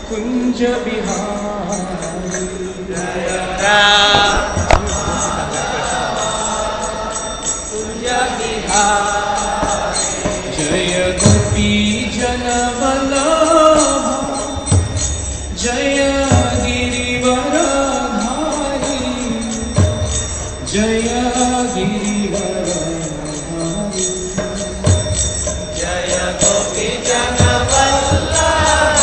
कुञ्ज बिहारी जय गोपी जनवल्लभ जय गिरिवरधारी जय गिरिवरधारी जय गोपी जनवल्लभ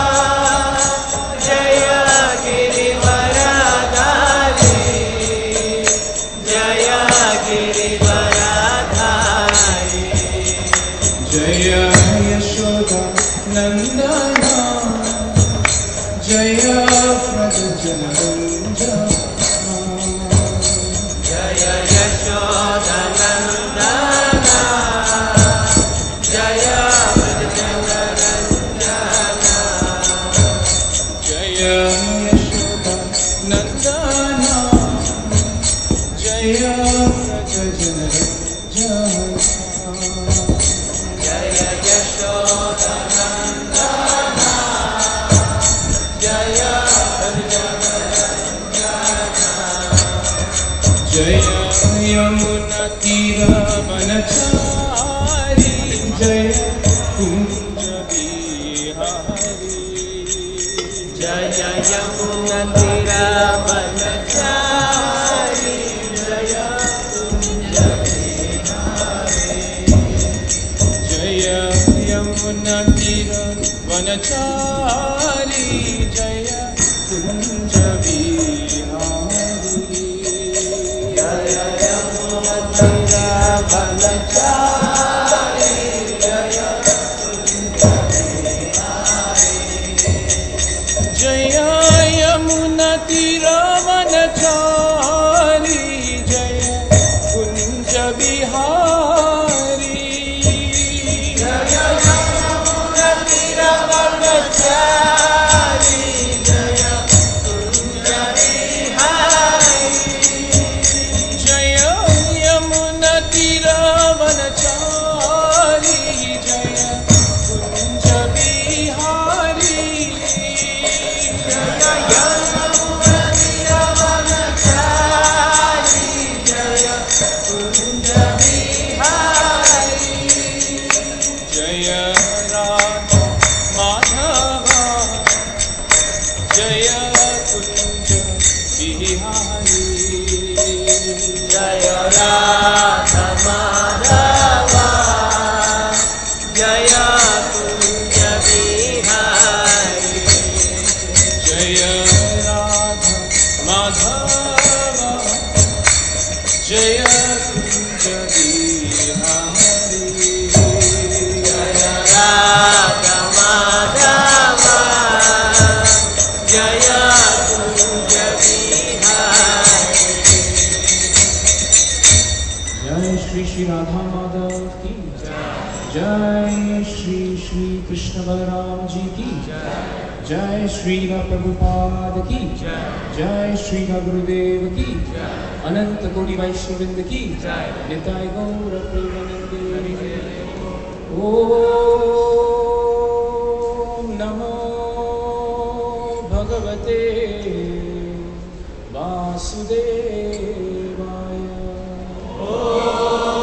जय गिरिवरधारी जय गिरिवरधारी जय यशोदा नन्दना जय प्रजनरञ्जना जय यशोदनन्दना जय ब्रजनरञ्जना जय यशोदा नन्दना जय प्रजनरञ्जना जय यशोदनन्दना जय जय यमुनतीरवनचारी जय कुञ्ज बिहारी जय यमुनतिरवनचारी जय जय यमुनतीरवनचारी जय कुञ्ज बिहारी जय यमुनतिरवनचारी जय जय यमुनतीरवनचारी जय कुञ्ज बिहारी जय यमुनतिरवनचारी जय कुञ्जबिहारी जय यमुनतीरवनचारी जय कुञ्ज बिहारी जय राधा माधव जय कुञ्ज बिहारी जय राधा माधव जय कुञ्ज बिहारी जय राधा माधव जय कुञ्ज बिहारी जय राधा माधव जय कुञ्ज बिहारी जय श्री श्री राधा माधव की जय श्री श्री कृष्ण बलराम जी की जय श्री प्रभुपाद की जय श्री गुरुदेव की अनंत कोटि वैष्णविंद की निताय गौर प्रेमानंदे ओम नमो भगवते वासुदेवाय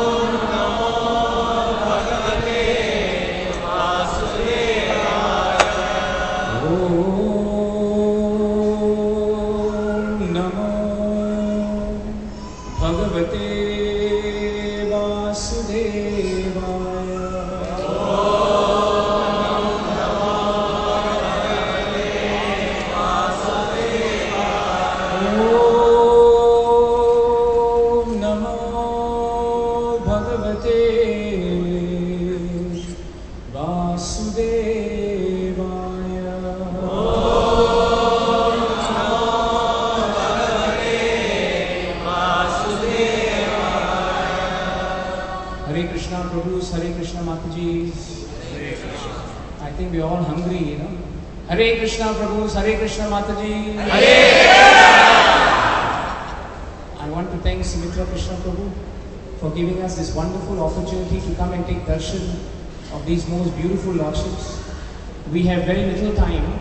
ॐ नमो भगवते वासुदेवाय ॐ नमो भगवते वासुदेवाय Hare Krishna Prabhus, Hare Krishna Mataji. I think we're all hungry, you know. Hare Krishna Prabhus, Hare Krishna Mataji. I want to thank Sumitra Krishna Prabhu for giving us this wonderful opportunity to come and take darshan of these most beautiful lordships. We have very little time,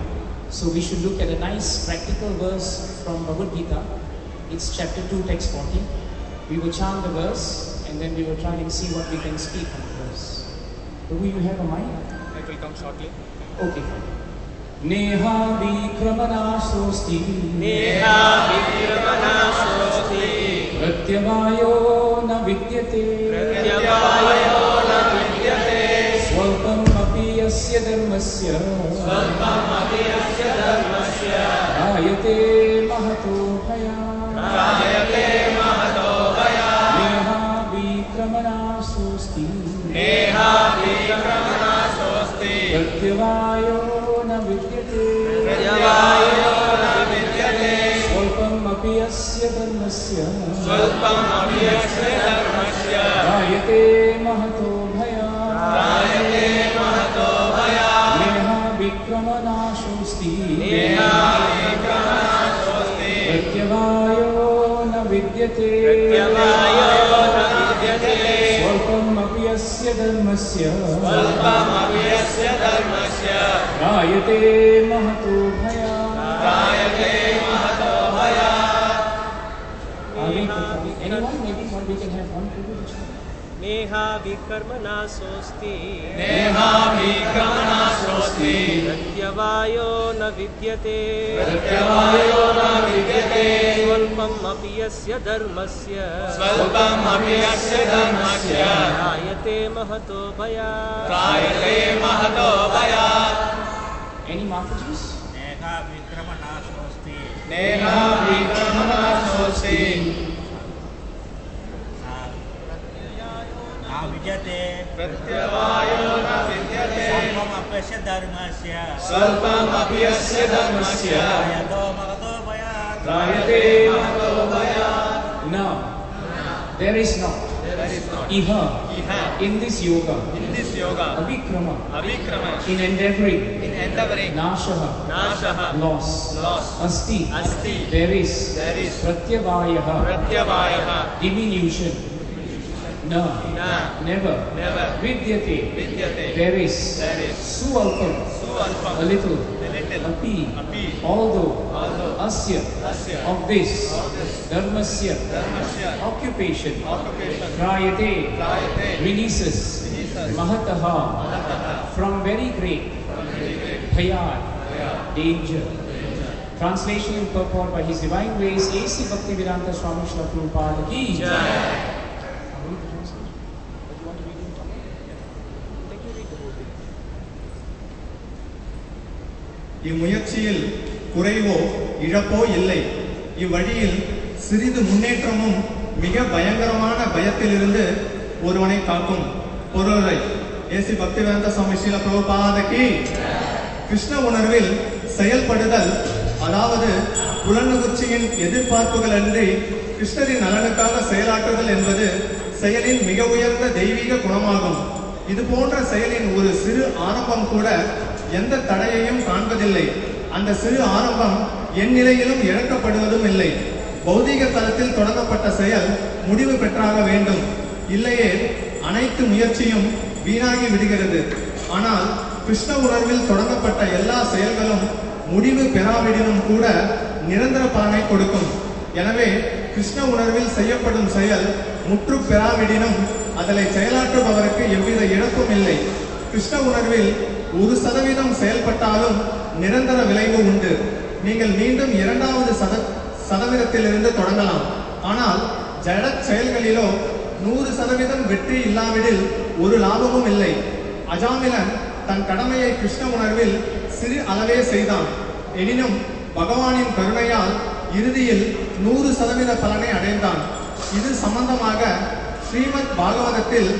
So we should look at a nice practical verse from Bhagavad Gita. It's chapter 2, text 40. We will chant the verse and then we will try and see what we can speak on the verse. Do you have a mic? It will come shortly. Okay, fine. Neha विक्रमणाशोऽस्ति Neha विक्रमणाशोऽस्ति प्रत्यवायो न विद्यते प्रत्यवायो न विद्यते स्वल्पमपि यस्य धर्मस्य स्वल्पमपि यस्य धर्मस्य जायते महतो भयात् त्रायते महतो भयात् नेहा विक्रमणाशोऽस्ति नेहा विक्रमणाशोऽस्ति प्रत्यवायो न विद्यते प्रत्यवायो न विद्यते स्वल्पमपि यस्य धर्मस्य स्वल्पमपि यस्य धर्मस्य जायते महतो भयात् त्रायते महतो भयात् नेहा विक्रमणाशोऽस्ति नेहा विक्रमणाशोऽस्ति प्रत्यवायो न विद्यते प्रत्यवायो न विद्यते स्वल्पमपि यस्य धर्मस्य स्वल्पमपि यस्य धर्मस्य रायते महतो भयात् त्रायते महतो भयात् आगे बताइए anyone maybe one we can have one people Neha विकर्मणासोऽस्ति नेहाभिक्रमणाशोऽस्ति प्रत्यवायो न विद्यते प्रत्यवायो न विद्यते स्वल्पम् अपि यस्य धर्मस्य स्वल्पमपि यस्य धर्मस्य जायते महतो भयात् त्रायते महतो भयात् any Mataji's नेहा विक्रमणाशोऽस्ति नेहाभिक्रमणाशोऽस्ति न विजते प्रत्यवायो न विद्यते सर्वमप्यस्य धर्मस्य स्वल्पमपि यस्य धर्मस्य यतो महतो भयात् त्रायते महतो भयात् now there is not There is not iha Iha. in this yoga in this yoga avikrama अविक्रमण in endeavoring in endeavoring nashaha नाशः loss loss asti अस्ति there is There is. pratyavayah प्रत्यवायः diminution na न never never vidyate विद्यते there is There is. sualpam a सुअल्पं little a little api अपि although although asya अस्य of this of this dharmasya धर्मस्य occupation occupation trayate त्रायते releases Releases. mahataha from very great bhayat danger translation and purport by his divine grace A.C. Bhaktivedanta Swami Srila Prabhupada ki jai. இம்முயற்சியில் குறைவோ இழப்போ இல்லை இவ்வழியில் சிறிது முன்னேற்றமும் மிக பயங்கரமான பயத்திலிருந்து ஒருவனை காக்கும் பொருளை ஏசி பக்திவேந்த சுவாமி ஸ்ரீல பிரபுபாதகி கிருஷ்ண உணர்வில் செயல்படுதல் அதாவது புலனுகுச்சியின் எதிர்பார்ப்புகள் அன்றி கிருஷ்ணரின் நலனுக்காக செயலாற்றுதல் என்பது செயலின் மிக உயர்ந்த தெய்வீக குணமாகும் இது போன்ற செயலின் ஒரு சிறு ஆரம்பம் கூட எந்த தடையையும் காண்பதில்லை அந்த சிறு ஆரம்பம் என் நிலையிலும் இழக்கப்படுவதும் இல்லை பௌதீக தளத்தில் தொடங்கப்பட்ட செயல் முடிவு பெற்றாக வேண்டும் இல்லையே அனைத்து முயற்சியும் வீணாகி விடுகிறது ஆனால் கிருஷ்ண உணர்வில் தொடங்கப்பட்ட எல்லா செயல்களும் முடிவு பெறாவிடினும் கூட நிரந்தர பலனை கொடுக்கும் எனவே கிருஷ்ண உணர்வில் செய்யப்படும் செயல் முற்று பெறாவிடினும் அதனை செயலாற்றுபவருக்கு எவ்வித இழப்பும் இல்லை கிருஷ்ண உணர்வில் ஒரு சதவீதம் செயல்பட்டாலும் நிரந்தர விளைவு உண்டு நீங்கள் மீண்டும் இரண்டாவது சத சதவீதத்திலிருந்து தொடங்கலாம் ஆனால் ஜட செயல்களிலோ நூறு சதவீதம் வெற்றி இல்லாவிடில் ஒரு லாபமும் இல்லை அஜாமிலன் தன் கடமையை கிருஷ்ண உணர்வில் சிறு அளவே செய்தான் எனினும் பகவானின் கருணையால் இறுதியில் நூறு சதவீத பலனை அடைந்தான் இது சம்பந்தமாக ஸ்ரீமத் பாகவதத்தில்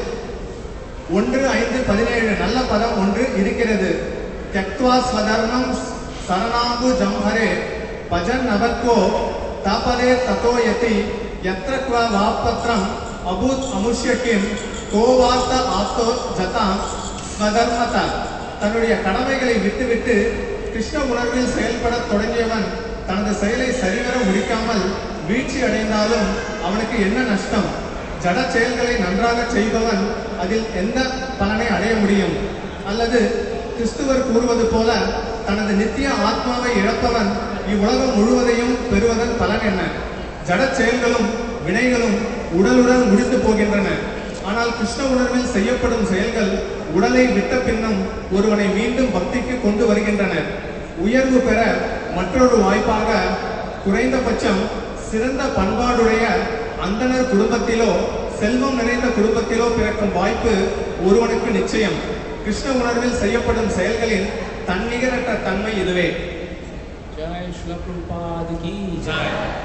ஒன்று ஐந்து பதினேழு நல்ல பதம் ஒன்று இருக்கிறது தியக்த்வா ஸ்வதர்மம் சரணாம்பு ஜம்ஹரே பஜன் நபத்வோ தாபதே தத்தோ யதி யத்ர க்வ வாப்பத்ரம் அபூத் அமுஷ்ய கிம் கோவார்த்த ஆத்தோ ஜதாம் ஸ்வதர்மத தன்னுடைய கடமைகளை விட்டுவிட்டு கிருஷ்ண உணர்வில் செயல்படத் தொடங்கியவன் தனது செயலை சரிவர முடிக்காமல் வீழ்ச்சி அடைந்தாலும் அவனுக்கு என்ன நஷ்டம் ஜட செயல்களை நன்றாக செய்பவன் அதில் எந்த பலனை அடைய முடியும் அல்லது கிறிஸ்துவர் கூறுவது போல தனது நித்திய ஆத்மாவை இழப்பவன் இவ்வுலகம் முழுவதையும் பெறுவதன் பலன் என்ன ஜடச் செயல்களும் வினைகளும் உடலுடன் முடிந்து போகின்றன ஆனால் கிருஷ்ண உணர்வில் செய்யப்படும் செயல்கள் உடலை விட்ட பின்னும் ஒருவனை மீண்டும் பக்திக்கு கொண்டு வருகின்றன உயர்வு பெற மற்றொரு வாய்ப்பாக குறைந்தபட்சம் சிறந்த பண்பாடுடைய அந்தணர் குடும்பத்திலோ செல்வம் நிறைந்த குடும்பத்திலோ பிறக்கும் வாய்ப்பு ஒருவனுக்கு நிச்சயம் கிருஷ்ண உணர்வில் செய்யப்படும் செயல்களின் தன்னிகரற்ற தன்மை இதுவே Jai Shri Prabhupada ki Jai.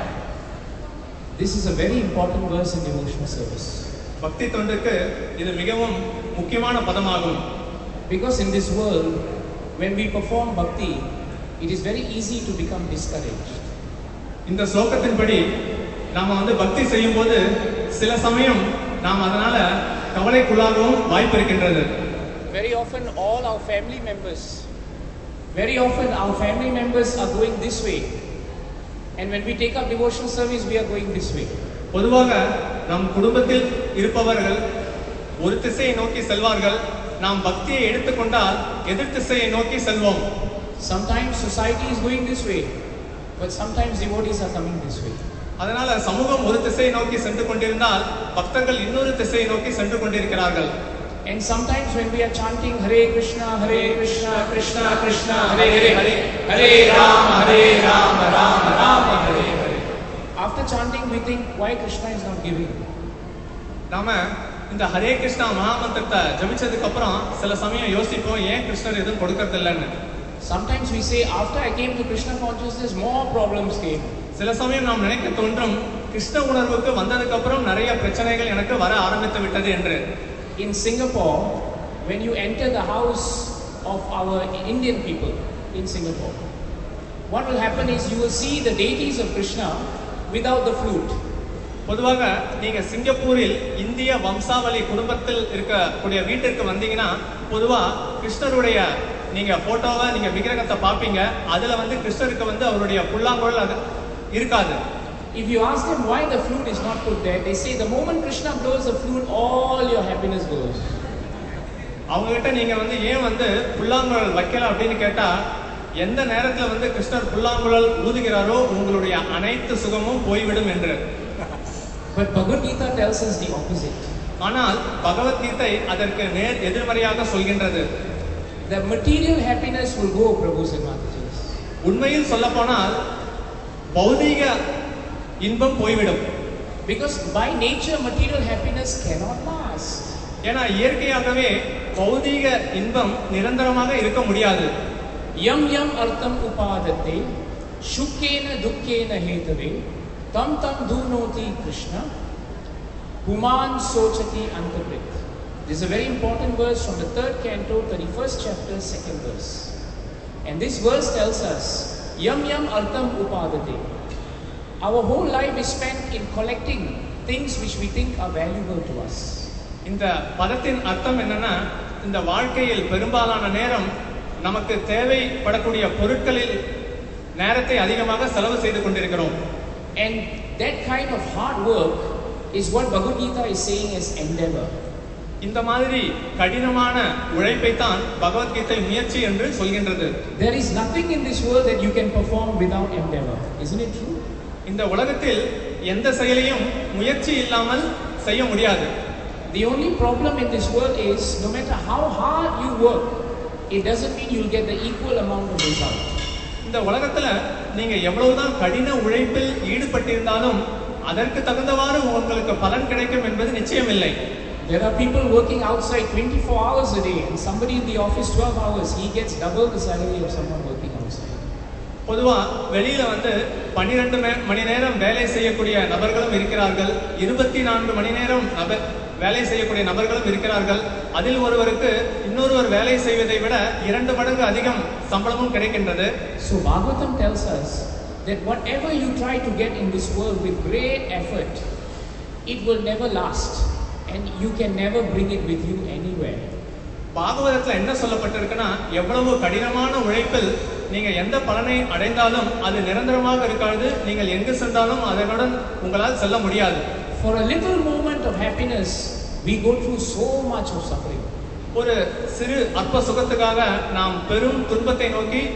This is a very important verse in devotional service. பக்தி தொண்டுக்கு இது மிகவும் முக்கியமான பதமாகும் Because in this world, when we perform bhakti, it is very easy to become discouraged. இந்த ஸ்லோகத்தின்படி நாம வந்து பக்தி செய்யும்போது சில சமயம் நாம் அதனால கவலைக்குள்ளாகவும் வாய்ப்பு இருக்கின்றது Very often, all our family members, very often our family members are going this way. And when we take up devotional service, we are going this way. பொதுவாக நம் குடும்பத்தில் இருப்பவர்கள் ஒரு திசையை நோக்கி செல்வார்கள் நாம் பக்தியை எடுத்துக்கொண்டால் எதிர் திசையை நோக்கி செல்வோம் Sometimes society is going this way, but sometimes devotees are coming this way. அதனால சமூகம் ஒரு திசையை நோக்கி சென்று கொண்டிருந்தால் பக்தர்கள் இன்னொரு திசையை நோக்கி சென்று கொண்டிருக்கிறார்கள் And sometimes when we are chanting Hare Krishna, Hare Krishna, Krishna Krishna, Hare Hare, Hare Hare Rama, Hare Rama, Rama Rama, Hare Hare. After chanting, we think why Krishna is not giving. நாம இந்த ஹரே கிருஷ்ணா மகாமந்திரத்தை ஜபிச்சதுக்கு அப்புறம் சில சமயம் யோசிப்போம் ஏன் கிருஷ்ணர் எதுவும் கொடுக்கறது இல்லைன்னு Sometimes we say after I came to Krishna consciousness, more problems came. சில சமயம் நாம் நினைக்க தோன்றும் கிருஷ்ண உணர்வுக்கு வந்ததுக்கு அப்புறம் நிறைய பிரச்சனைகள் எனக்கு வர ஆரம்பித்து விட்டது என்று In Singapore, when you enter the house of our Indian people in Singapore, what will happen is you will see the deities of Krishna without the flute. பொதுவாக நீங்க சிங்கப்பூரில் இந்திய வம்சாவளி குடும்பத்தில் இருக்கக்கூடிய வீட்டிற்கு வந்தீங்கன்னா பொதுவா கிருஷ்ணருடைய நீங்க போட்டோவை நீங்க விக்கிரகத்தை பார்ப்பீங்க அதுல வந்து கிருஷ்ணருக்கு வந்து அவருடைய புல்லாங்குழல் அது இருக்காது If you ask them why the flute is not put there, they say the moment Krishna blows the flute, all your happiness goes. அவங்க கிட்ட நீங்க வந்து ஏன் வந்து புல்லாங்குழல் வைக்கல அப்படின்னு கேட்டா எந்த நேரத்துல வந்து கிருஷ்ணர் புல்லாங்குழல் ஊதுகிறாரோ உங்களுடைய அனைத்து சுகமும் போய்விடும் என்று But Bhagavad Gita tells us the opposite. ஆனால் பகவத்கீதை அதற்கு நேர் எதிர்மறையாக சொல்கின்றது The material happiness will go, Prabhu and Mataji's. உண்மையில் சொல்ல போனால் பௌதீக இன்பம் போய்விடும் Because by nature, material happiness cannot last. ஏன்னா இயற்கையாகவே பௌதீக இன்பம் நிரந்தரமாக இருக்க முடியாது Yam yam artam upadate, shukena dukkena hetave, tam tam dunoti Krishna, human sochati antaprit. This is a very important verse from the third canto, 31st chapter, second verse. And this verse tells us, yam yam artam upadate. Our whole life is spent in collecting things which we think are valuable to us. இந்த பதத்தின் அர்த்தம் என்னன்னா இந்த வாழ்க்கையில் பெரும்பாலான நேரம் நமக்கு தேவைப்படக்கூடிய பொருட்களில் நேரத்தை அதிகமாக செலவு செய்து கொண்டிருக்கிறோம் And that kind of hard work is what Bhagavad Gita is saying as endeavor. இந்த மாதிரி கடினமான உழைப்பை தான் பகவத்கீதை முயற்சி என்று சொல்கின்றது There is nothing in this world that you can perform without endeavor. Isn't it true? இந்த உலகத்தில் எந்த செயலையும் முயற்சி இல்லாமல் செய்ய முடியாது The only problem in this world is no matter how hard you work, it doesn't mean you'll get the equal amount of result. இந்த உலகத்துல நீங்க எவ்வளவுதான் கடின உழைப்பில் ஈடுபட்டிருந்தாலும் அதற்கு தகுந்தவாறு உங்களுக்கு பலன் கிடைக்கும் என்பது நிச்சயமில்லை There are people working outside 24 hours a day, and somebody in the office 12 hours, he gets double the salary of someone working outside. பொதுவா வெளியில வந்து பன்னிரெண்டு மணி நேரம் வேலை செய்யக்கூடிய நபர்களும் இருக்கிறார்கள் இருபத்தி நான்கு மணி நேரம் நபர் வேலை செய்யக்கூடிய நபர்களும் இருக்கிறார்கள் அதில் ஒருவருக்கு இன்னொருவர் வேலை செய்வதை விட இரண்டு மடங்கு அதிகம் சம்பளமும் கிடைக்கின்றது So Bhagavatam tells us that whatever you try to get in this world with great effort, it will never last and you can never bring it with you anywhere. பாகவதத்துல என்ன சொல்லப்பட்டிருக்குன்னா எவ்வளவு கடினமான உழைப்பில் நீங்க எந்த பலனை அடைந்தாலும் அது நிரந்தரமாக இருக்காது நீங்கள் எங்கு சென்றாலும் அதனுடன் உங்களால் செல்ல முடியாது For a little moment of happiness, we go through so much of suffering. ஒரு சிறு அற்ப சுகத்துக்காக நாம் பெரும் துன்பத்தை நோக்கி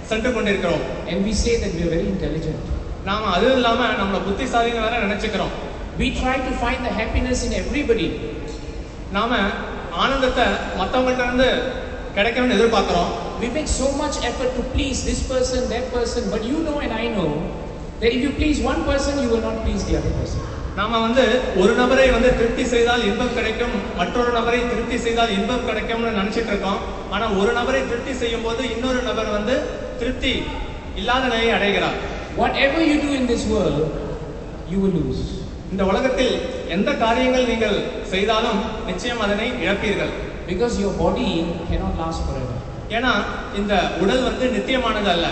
சென்று கொண்டிருக்கிறோம் And we say that we are very intelligent. நாம அதுவும் இல்லாம நம்மள புத்திசாலின்னு வேற நினைச்சுக்கிறோம் We try to find the happiness in everybody. நாம ஆனந்தத்தை மத்தவங்கள்ட்ட இருந்து கிடைக்கணும்னு எதிர்பார்க்கிறோம் We make so much effort to please this person, that person, but you know and I know that if you please one person, you will not please the other person. நாம வந்து ஒரு நபரை வந்து திருப்தி செய்தால் இன்பம் கிடைக்கும் மற்றொரு நபரை திருப்தி செய்தால் இன்பம் கிடைக்கும்னு நினைச்சிட்டு இருக்கோம் ஆனா ஒரு நபரை திருப்தி செய்யும் போது இன்னொரு நபர் வந்து திருப்தி இல்லாத நிலையை அடைகிறார் Whatever you do in this world, you will lose. இந்த உலகத்தில் எந்த காரியங்கள் நீங்கள் செய்தாலும் நிச்சயம் அதனை இழப்பீர்கள் Because your body cannot last forever. ஏன்னா இந்த உடல் வந்து நித்தியமானது அல்ல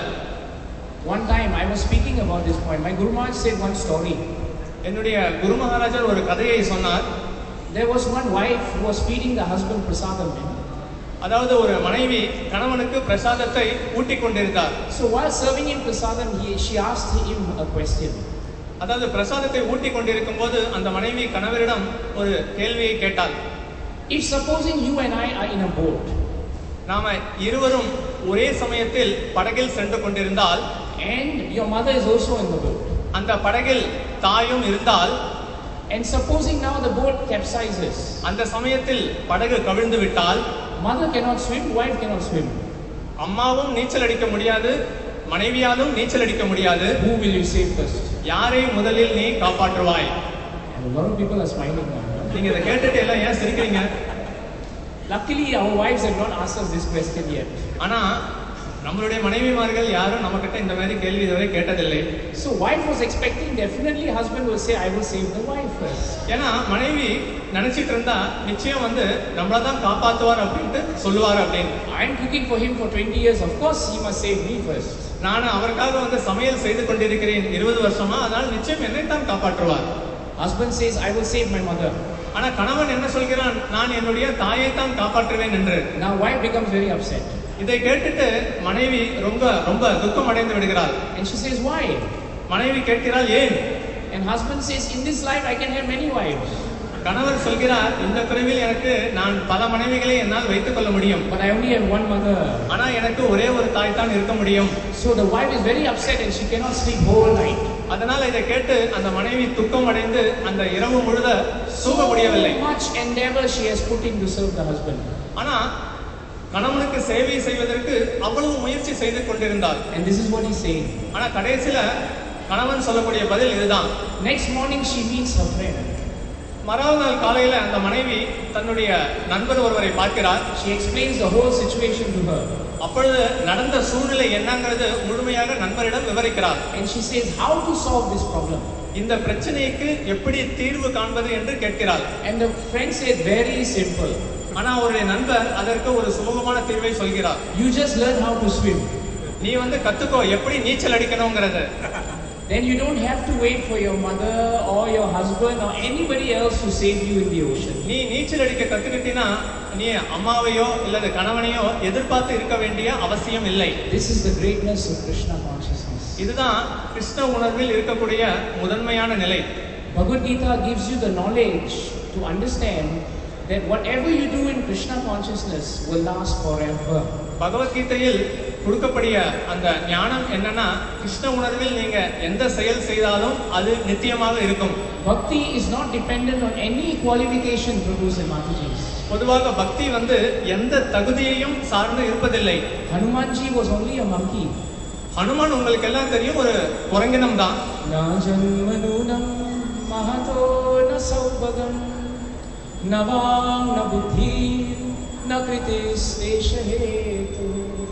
One time I was speaking about this point. My Guru Maharaj said one story. என்னுடைய குரு மகாராஜர் ஒரு கதையை சொன்னார் There was one wife who was feeding the husband prasadam. அதாவது ஒரு மனைவி கணவனுக்கு பிரசாதத்தை ஊட்டிக் கொண்டிருந்தார் So while serving him prasadam, he, she asked him a question. அதாவது பிரசாதத்தை ஊட்டிக் கொண்டிருக்கும் போது அந்த மனைவி கணவரிடம் ஒரு கேள்வியை கேட்டாள் If supposing you and I are in a boat நாம இருவரும் ஒரே சமயத்தில் படகில் சென்று கொண்டிருந்தால் and your mother is also in the boat, அந்த படகில் தாயும் இருந்தால் and supposing now the boat capsizes, அந்த சமயத்தில் படகு கவிழ்ந்து விட்டால் mother cannot swim, wife cannot swim. அம்மாவும் நீச்சல் அடிக்க முடியாது மனைவியாலும் நீச்சல் அடிக்க முடியாது Who will you save first? யாரை முதலில் நீ காப்பாற்றுவாய் And a lot of people are smiling now. நீங்க இதை கேட்டுட்டு எல்லாம் ஏன் சிரிக்கிறீங்க Luckily, our wives have not asked us this question yet. ஆனா நம்மளுடைய மனைவிமார்கள் யாரும் நம்ம கிட்ட இந்த மாதிரி கேள்வி இதுவரை கேட்டதில்லை So wife was expecting definitely husband will say, I will save the wife first. ஏன்னா மனைவி நினைச்சிட்டு இருந்தா நிச்சயம் வந்து நம்மள தான் காப்பாத்துவார் அப்படின்ட்டு சொல்லுவார் அப்படின்னு I'm cooking for him for 20 years. Of course, he must save me first. நான் அவருக்காக வந்து சமையல் செய்து கொண்டிருக்கிறேன் இருபது வருஷமா அதனால் நிச்சயம் என்னை தான் காப்பாற்றுவார் Husband says, I will save my mother. ஆனா கணவன் என்ன சொல்கிறான் நான் என்னுடைய தாயை தான் காப்பாற்றுவேன் என்று Now wife becomes very upset. இதை கேட்டுட்டு மனைவி ரொம்ப ரொம்ப துக்கம் அடைந்து விடுகிறாள் And she says, Why? மனைவி கேட்கிறாள் ஏன் And husband says, In this life I can have many wives. கணவர் சொல்கிறார் இந்த பிறவில் எனக்கு நான் பல மனைவிகளை என்னால் வைத்துக் கொள்ள முடியும் But I only have one mother. ஆனா எனக்கு ஒரே ஒரு தாய் தான் இருக்க முடியும் So the wife is very upset and she cannot sleep whole night. அதனால இதை கேட்டு அந்த மனைவி துக்கம் அடைந்து அந்த இரவு முழுத So தூங்க முடியவில்லை much endeavor she has put in to serve the husband. ஆனா கணவனுக்கு சேவை செய்வதற்கு அவ்வளவு முயற்சி செய்து கொண்டிருந்தார் And this is what he's saying. ஆனா கடைசியில கணவன் சொல்லக்கூடிய பதில் இதுதான் Next morning she meets her friend. மறாவது நாள் காலையில அந்த மனைவி தன்னுடைய நண்பர் ஒருவரை பார்க்கிறார் She explains the whole situation to her. அப்பொழுது நடந்த சூழ்நிலை என்னங்கிறது முழுமையாக நண்பரிடம் விவரிக்கிறார் And she says, How to solve this problem? இந்த பிரச்சனைக்கு எப்படி தீர்வு காண்பது என்று கேட்கிறார் And the friend said, Very simple. ஆனா அவருடைய நண்பர் அதற்கு ஒரு சுமூகமான தீர்வை சொல்கிறார் You just learn how to swim. நீ வந்து கத்துக்கோ எப்படி நீச்சல் அடிக்கணுங்கிறது Then you don't have to wait for your mother or your husband or anybody else to save you in the ocean. நீ நீச்சல் அடிக்க கத்துக்கிட்டீன்னா நீ அம்மாவையோ இல்லது கணவனையோ எதிர்பார்த்து இருக்க வேண்டிய அவசியம் இல்லை This is the greatness of Krishna consciousness. இதுதான் கிருஷ்ண உணர்வில் இருக்கக்கூடிய முதன்மையான நிலை Bhagavad Gita gives you the knowledge to understand that whatever you do in Krishna consciousness will last forever. பகவத்கீதையில் கொடுக்கக்கூடிய அந்த ஞானம் என்னன்னா கிருஷ்ண உணர்வில் நீங்க எந்த செயல் செய்தாலும் அது நித்தியமாக இருக்கும் Bhakti is not dependent on any qualification, Prabhus and Mataji's. பொதுவாக பக்தி வந்து எந்த தகுதியையும் சார்ந்து இருப்பதில்லை Hanumanji was only a monkey. Hanuman உங்களுக்கு எல்லாம் தெரியும் ஒரு குரங்கினம் தான் Na janmanunam mahato na saubhagam na vam na buddhi na kritis hetu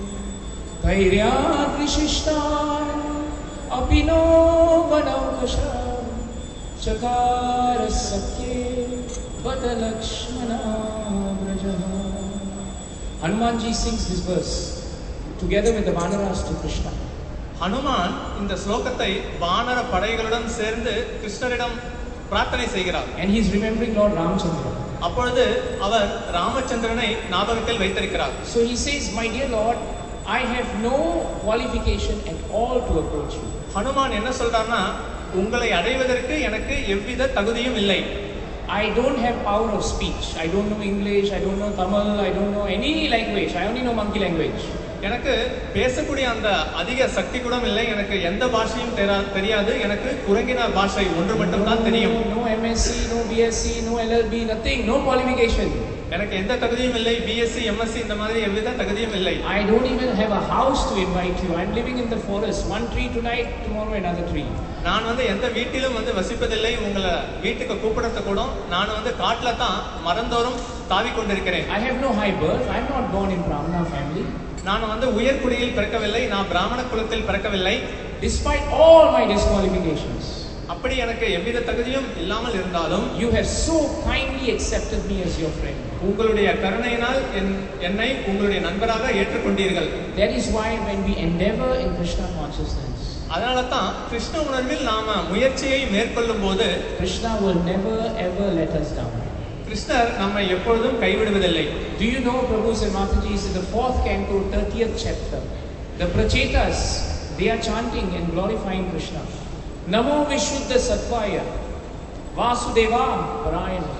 Dhairya krishishtan apino vanaukasham chakara sakye bata lakshmana brajaha Hanumanji sings this verse together with the Vanaras to Krishna. Hanuman இந்த ஸ்லோகத்தை வானர படைகளுடன் சேர்ந்து கிருஷ்ணரிடம் பிரார்த்தனை செய்கிறார் And he is remembering Lord Ramchandra. அப்பொழுது அவர் ராமச்சந்திரனை ஞாபகத்தில் வைத்திருக்கிறார் So he says, My dear Lord, I have no qualification at all to approach you. Hanuman என்ன சொல்றாருன்னா உங்களை அடைவதற்கு எனக்கு எவ்வித தகுதியும் இல்லை I don't have power of speech. I don't know English, I don't know Tamil, I don't know any language. I only know monkey language. எனக்கு பேசக்கூடிய அந்த அதிக சக்தி கூட இல்லை எனக்கு எந்த பாஷையும் தெரா- தெரியாது எனக்கு குரங்கினார் பாஷை ஒன்று மட்டும் தான் தெரியும் No, no MSc, no BSc, no LLB, nothing, no qualification. எனக்கு எந்த தகுதியும் இல்லை பிஎஸ்சி எம்எஸ்சி இந்த மாதிரி எவ்வித தகுதியும் இல்லை I don't even have a house to invite you. I'm living in the forest. One tree tonight, tomorrow another tree. நான் வந்து எந்த வீட்டிலும் வந்து வசிப்பதில்லை உங்களை வீட்டுக்கு கூப்பிடறது கூட நான் வந்து காட்டுல தான் மரந்தோறும் தாவி கொண்டிருக்கிறேன் I have no high birth. I'm not born in Brahmana family. நான் வந்து உயர்குடியில் பிறக்கவில்லை நான் பிராமண குலத்தில் பிறக்கவில்லை Despite all my disqualifications, அப்படி எனக்கு எவ்வித தகுதியும் இல்லாமல் இருந்தாலும் you have so kindly accepted me as your friend. உங்களுடைய கருணையினால் என் என்னை உங்களுடைய நண்பராக ஏற்றுக்கொண்டீர்கள் That is why when we endeavor in Krishna consciousness, அதனால தான் கிருஷ்ண உணர்வில் நாம முயற்சியை மேற்கொள்ளும் போது Krishna will never ever let us down. கிருஷ்ணர் நம்மை எப்பொழுதும் கைவிடுவதில்லை Do you know, Prabhu and Mataji, is in the fourth canto, 30th chapter. The Prachetas, they are chanting and glorifying Krishna. Namo Vishuddha Satvaya, Vasudeva Parayana.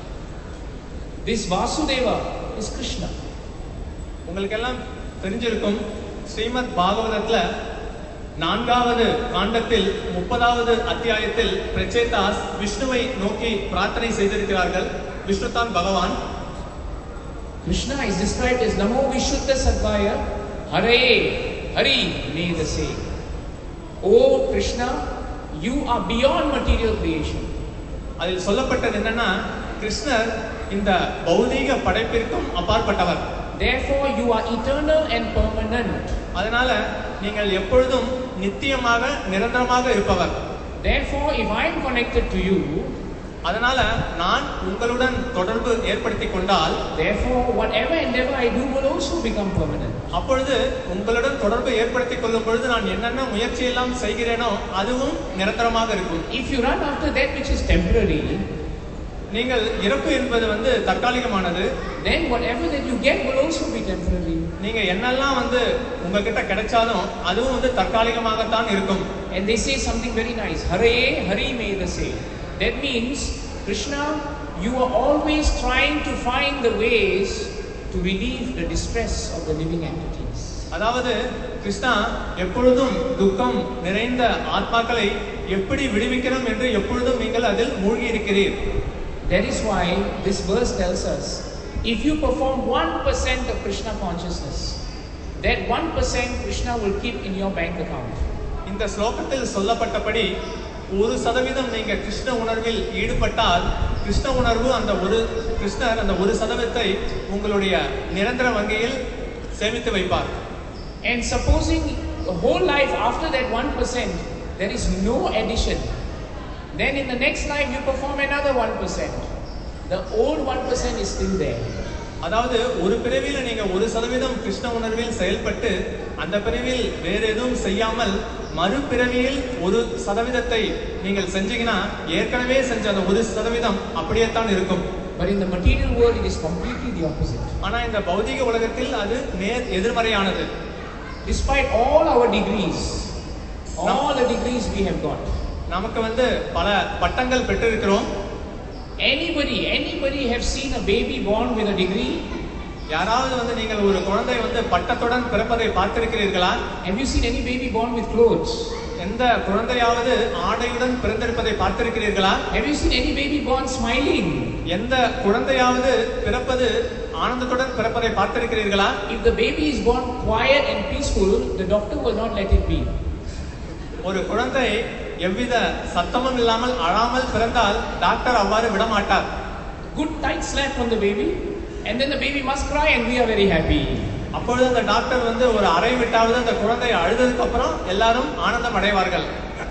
This Vasudeva is Krishna. உங்களுக்கெல்லாம் தெரிஞ்சிருக்கும் ஸ்ரீமத் பாகவதத்துல நான்காவது காண்டத்தில் முப்பதாவது அத்தியாயத்தில் பிரச்சேதாஸ் விஷ்ணுவை நோக்கி பிரார்த்தனை செய்திருக்கிறார்கள் விஷ்ணு தான் பகவான் Krishna is described as Namo Vishuddha Satvaya, Hare, Hari, may the say. Oh Krishna, you are beyond material creation. அதில் சொல்லப்பட்டது என்னன்னா கிருஷ்ணர் இந்த பௌதீக படைப்பிற்கும் அப்பாற்பட்டவர் Therefore, you are eternal and permanent. அதனால நீங்கள் எப்பொழுதும் நித்தியமாக நிரந்தரமாக இருப்பவர் Therefore, if I am connected to you, அதனால நான் உங்களுடன் தொடர்பு ஏற்படுத்தி கொண்டால் therefore, whatever endeavor I do will also become permanent. அப்பொழுது உங்களுடன் தொடர்பு ஏற்படுத்தி கொள்ளும் பொழுது நான் என்னென்ன முயற்சி எல்லாம் செய்கிறேனோ அதுவும் நிரந்தரமாக இருக்கும் If you run after that which is temporary, நீங்கள் இறப்பு என்பது வந்து தற்காலிகமானது then whatever that you get will also be temporary. நீங்க என்னெல்லாம் வந்து உங்ககிட்ட கிடைச்சாலும் அதுவும் வந்து தற்காலிகமாகத்தான் இருக்கும் And they say something very nice. Hare, Hari may the say. That means, Krishna, you are always trying to find the ways to relieve the distress of the living entities. அதாவது கிருஷ்ணா எப்பொழுதும் துக்கம் நிறைந்த ஆத்மாக்களை எப்படி விடுவிக்கிறோம் என்று எப்பொழுதும் நீங்கள் அதில் மூழ்கி இருக்கிறீர் That is why this verse tells us if you perform 1% of Krishna consciousness, that 1% Krishna will keep in your bank account. இந்த ஸ்லோகத்தில் சொல்லப்பட்டபடி ஒரு சதவீதம் நீங்க கிருஷ்ண உணர்வில் ஈடுபட்டால் கிருஷ்ண உணர்வு அந்த ஒரு கிருஷ்ணர் அந்த ஒரு சதவீதத்தை உங்களுடைய நிரந்தர வங்கியில் சேமித்து வைப்பார் And supposing the whole life after that 1%, there is no addition, then in the next life you perform another 1%. The old 1% is still there. அதாவது ஒரு பிறவியில நீங்க ஒரு சதவீதம் கிருஷ்ண உணர்வில் செயல்பட்டு அந்த பிறவியில் வேற எதுவும் செய்யாமல் மறுபிறவியில் ஒரு சதவீதத்தை நீங்கள் செஞ்சீங்கன்னா ஏற்கனவே செஞ்ச அந்த ஒரு சதவீதம் அப்படியே தான் இருக்கும் But in the material world, it is completely the opposite. ஆனா இந்த பௌதிக உலகத்தில் அது நேர் எதிர்மறையானது Despite all our degrees, all the degrees we have got, நமக்கு வந்து பல பட்டங்கள் பெற்றிருக்கிறோம் anybody, anybody have seen a baby born with a degree? யாராவது வந்து நீங்கள் ஒரு குழந்தை வந்து பட்டத்துடன் பிறப்பதை பார்த்திருக்கிறீர்களா Have you seen any baby born with clothes? எந்த குழந்தையாவது ஆடையுடன் பிறந்திருப்பதை பார்த்திருக்கிறீர்களா Have you seen any baby born smiling? எந்த குழந்தையாவது பிறப்பது ஆனந்தத்துடன் பிறப்பதை பார்த்திருக்கிறீர்களா If the baby is born quiet and peaceful, the doctor will not let it be. ஒரு குழந்தை எவ்வித சத்தமும் இல்லாமல் அழாமல் பிறந்தால் டாக்டர் அவ்வாறு விடமாட்டார் Good tight slap on the baby, and then the baby must cry, and we are very happy. அப்பொழுது அந்த டாக்டர் வந்து ஒரு அறை விட்டாவது அந்த குழந்தை அழுததுக்கு அப்புறம் எல்லாரும் ஆனந்தம் அடைவார்கள்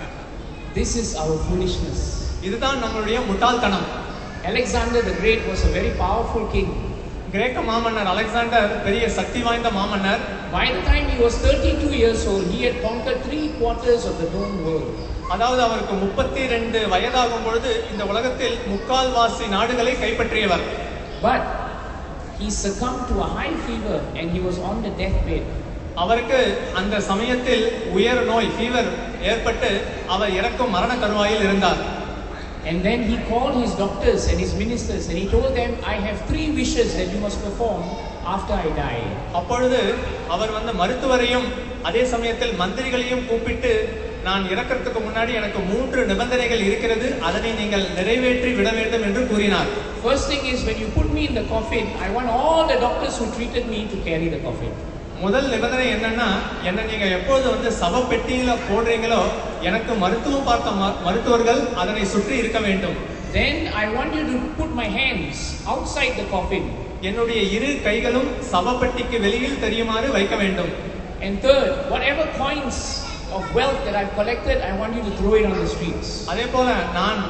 This is our foolishness. இதுதான் நம்மளுடைய முட்டாள்தனம் Alexander the Great was a very powerful king. கிரேக்க மாமன்னர் அலெக்சாண்டர் பெரிய சக்தி வாய்ந்த மாமன்னர் By the time he was 32 years old, he had conquered three quarters of the known world. அதாவது அவருக்கு முப்பத்தி ரெண்டு வயதாகும் பொழுது இந்த உலகத்தில் முக்கால்வாசி நாடுகளை கைப்பற்றியவர் But he succumbed to a high fever and he was on the deathbed. அவருக்கு அந்த சமயத்தில் உயர் நோய் ஃபீவர் ஏற்பட்டு அவர் இறக்கும் மரண தருவாயில் இருந்தார் And then he called his doctors and his ministers and he told them, I have three wishes that you must perform after I die. அப்பொழுது அவர் வந்து மருத்துவரையும் அதே சமயத்தில் மந்திரிகளையும் கூப்பிட்டு நான் இறக்கறதுக்கு முன்னாடி எனக்கு மூன்று நிபந்தனைகள் இருக்கிறது அதனை நீங்கள் நிறைவேற்றி விட வேண்டும் என்று கூறினார் First thing is when you put me in the coffin, I want all the doctors who treated me to carry the coffin. முதல் நிபந்தனை என்னன்னா என்ன நீங்க எப்போது வந்து சவப்பெட்டியில போடுறீங்களோ எனக்கு மருத்துவம் பார்த்த ம- மருத்துவர்கள் அதனை சுற்றி இருக்க வேண்டும் Then I want you to put my hands outside the coffin. என்னுடைய இரு கைகளும் சவப்பெட்டிக்கு வெளியில் தெரியுமாறு வைக்க வேண்டும் And third, whatever coins of wealth that I've collected, I want you to throw it on the streets. அதே போல நான்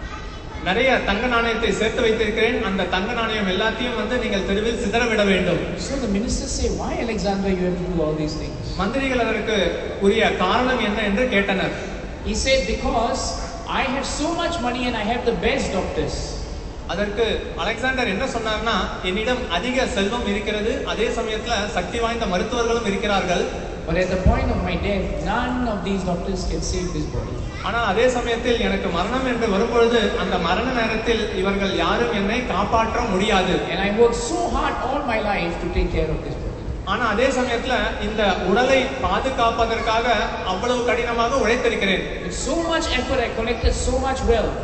நிறைய தங்க நாணயத்தை சேர்த்து வைத்திருக்கிறேன் அந்த தங்க நாணயம் எல்லாத்தையும் வந்து நீங்கள் தெருவில் சிதறவிட வேண்டும் So the ministers say, Why, Alexander, you have to do all these things? மந்திரிகள் அதற்கு உரிய காரணம் என்ன என்று கேட்டனர் He said, Because I have so much money and I have the best doctors. அதற்கு அலெக்சாண்டர் என்ன சொன்னார்னா என்னிடம் அதிக செல்வம் இருக்கிறது அதே சமயத்துல சக்தி வாய்ந்த மருத்துவர்களும் இருக்கிறார்கள் But at the point of my death, none of these doctors can save this body. ஆனால் அதே சமயத்தில் எனக்கு மரணம் என்று வரும்பொழுது அந்த மரண நேரத்தில் இவர்கள் யாரும் என்னை காப்பாற்ற முடியாது And I worked so hard all my life to take care of this body. ஆனா அதே சமயத்துல இந்த உடலை பாதுகாப்பதற்காக அவ்வளவு கடினமாக உழைத்திருக்கிறேன் With so much effort, I collected so much wealth.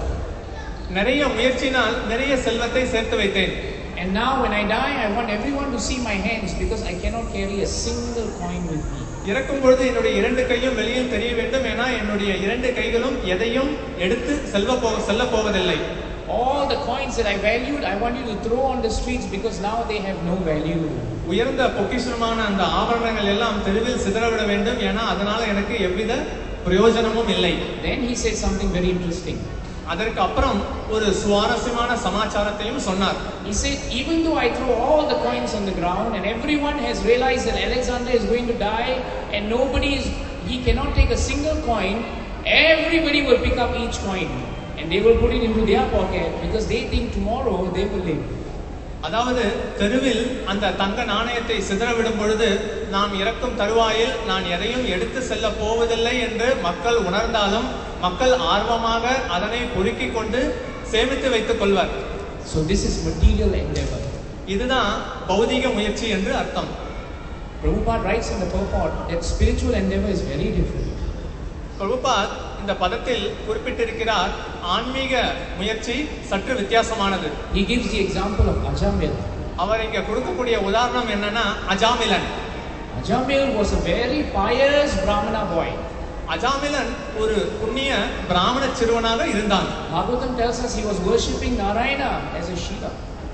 நிறைய முயற்சினால் நிறைய செல்வத்தை சேர்த்து வைத்தேன் And now, when I die, I want everyone to see my hands because I cannot carry a single coin with me. இறக்கும் பொழுது என்னுடைய இரண்டு கையும் வெளியில் தெரிய வேண்டும் ஏன்னா என்னுடைய இரண்டு கைகளும் எதையும் எடுத்து செல்வ போ செல்ல போவதில்லை All the coins that I valued, I want you to throw on the streets because now they have no value. உயர்ந்த பொக்கிஷமான அந்த ஆபரணங்கள் எல்லாம் தெருவில் சிதறவிட வேண்டும் ஏன்னா அதனால எனக்கு எவ்வித பிரயோஜனமும் இல்லை Then he said something very interesting. அதற்கு அப்புறம் ஒரு சுவாரஸ்யமான சமாச்சாரத்தையும் சொன்னார் He said, even though I throw all the coins on the ground and everyone has realized that Alexander is going to die and nobody is, he cannot take a single coin, everybody will pick up each coin and they will put it into their pocket because they think tomorrow they will live. அதாவது தெருவில் அந்த தங்க நாணயத்தை சிதறவிடும் பொழுது நாம் இறக்கும் தருவாயில் நான் எதையும் எடுத்து செல்ல போவதில்லை என்று மக்கள் உணர்ந்தாலும் மக்கள் ஆர்வமாக அதனை பொறுக்கிக் கொண்டு சேமித்து வைத்துக் கொள்வர் So this is material endeavor. இதுதான் பௌதிக முயற்சி என்று அர்த்தம் Prabhupada writes in the purport that spiritual endeavor is very different. Prabhupad இந்த பதத்தில் குறிப்பிட்டிருக்கிறார் ஆன்மீக முயற்சி சற்று வித்தியாசமானது He gives the example of Ajamil. அவர் இங்க கொடுக்கக்கூடிய உதாரணம் என்னன்னா அஜாமிலன் Ajamil was a very pious Brahmana boy. அஜாமிலன் ஒரு புண்ணிய பிராமண சிறுவனாக இருந்தான் Bhagavatam tells us he was worshipping Narayana as a Shiva.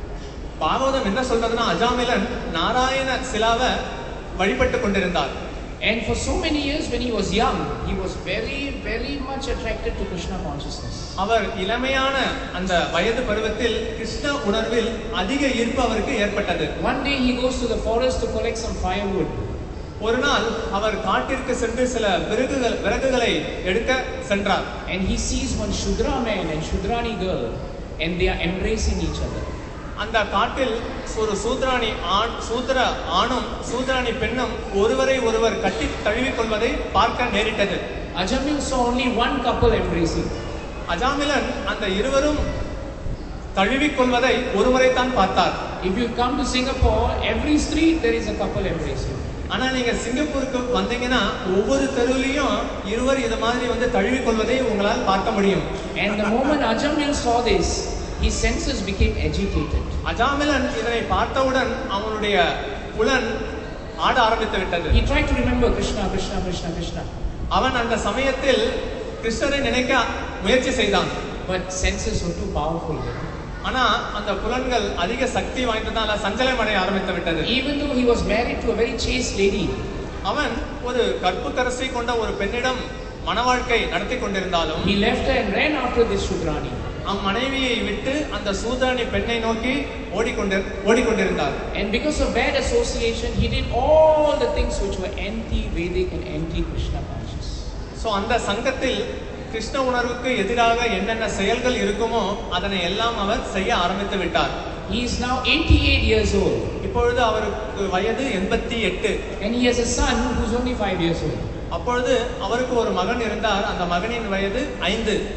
Bhagavatam என்ன சொல்றதுன்னா அஜாமிலன் நாராயண சிலாவை வழிபட்டு கொண்டிருந்தார் And for so many years when he was young, he was very, very much attracted to Krishna consciousness. அவர் இளமையான அந்த வயது பருவத்தில் கிருஷ்ண உணர்வில் அதிக ஈர்ப்பு அவருக்கு ஏற்பட்டது One day he goes to the forest to collect some firewood. ஒரு நாள் அவர் காட்டிற்கு சென்று சில விறகுகள் விறகுகளை எடுக்க சென்றார் And he sees one Shudra man and Shudrani girl and they are embracing each other. அந்த காட்டில் ஒரு சூத்ராணி ஆண் சூத்ர ஆணும் சூத்ராணி பெண்ணும் ஒருவரை ஒருவர் கட்டி தழுவிக் கொள்வதை பார்க்க நேரிட்டது Ajamil saw only one couple embracing. அஜாமிலன் அந்த இருவரும் தழுவிக் கொள்வதை ஒருவரைத்தான் பார்த்தார் If you come to Singapore, every street there is a couple embracing. ஆனா நீங்க சிங்கப்பூருக்கு வந்தீங்கன்னா ஒவ்வொரு தெருவிலையும் இருவர் இது மாதிரி வந்து தழுவிக் கொள்வதை உங்களால் பார்க்க முடியும் And the moment Ajamil saw this, his senses became agitated. அஜாமிலன் இதனை பார்த்தவுடன் அவனுடைய புலன் ஆட ஆரம்பித்து விட்டது He tried to remember Krishna, Krishna, Krishna, Krishna. அவன் அந்த சமயத்தில் கிருஷ்ணரை நினைக்க முயற்சி செய்தான் But senses were too powerful. ஆனா அந்த புலன்கள் அதிக சக்தி வாய்ந்ததால சஞ்சலம் அடைய ஆரம்பித்து விட்டது Even though he was married to a very chaste lady, அவன் ஒரு கற்புக்கரசி கொண்ட ஒரு பெண்ணிடம் மணவாழ்க்கை நடத்தி கொண்டிருந்தாலும் he left her and ran after this Shudrani. அம் மனைவியை விட்டு அந்த சூதானி பெண்ணை நோக்கி ஓடிக்கொண்டு ஓடிக்கொண்டிருந்தார் And because of bad association, he did all the things which were anti-Vedic and anti-Krishna conscious. So அந்த சங்கத்தில் கிருஷ்ண உணர்வுக்கு எதிராக என்னென்ன செயல்கள் இருக்குமோ அதனை எல்லாம் அவர் செய்ய ஆரம்பித்து விட்டார் He is now 88 years old இப்பொழுது அவருக்கு வயது எண்பத்தி எட்டு and he has a son who's only 5 years old. அப்பொழுது அவருக்கு ஒரு மகன் இருந்தார் அந்த மகனின் வயது ஐந்து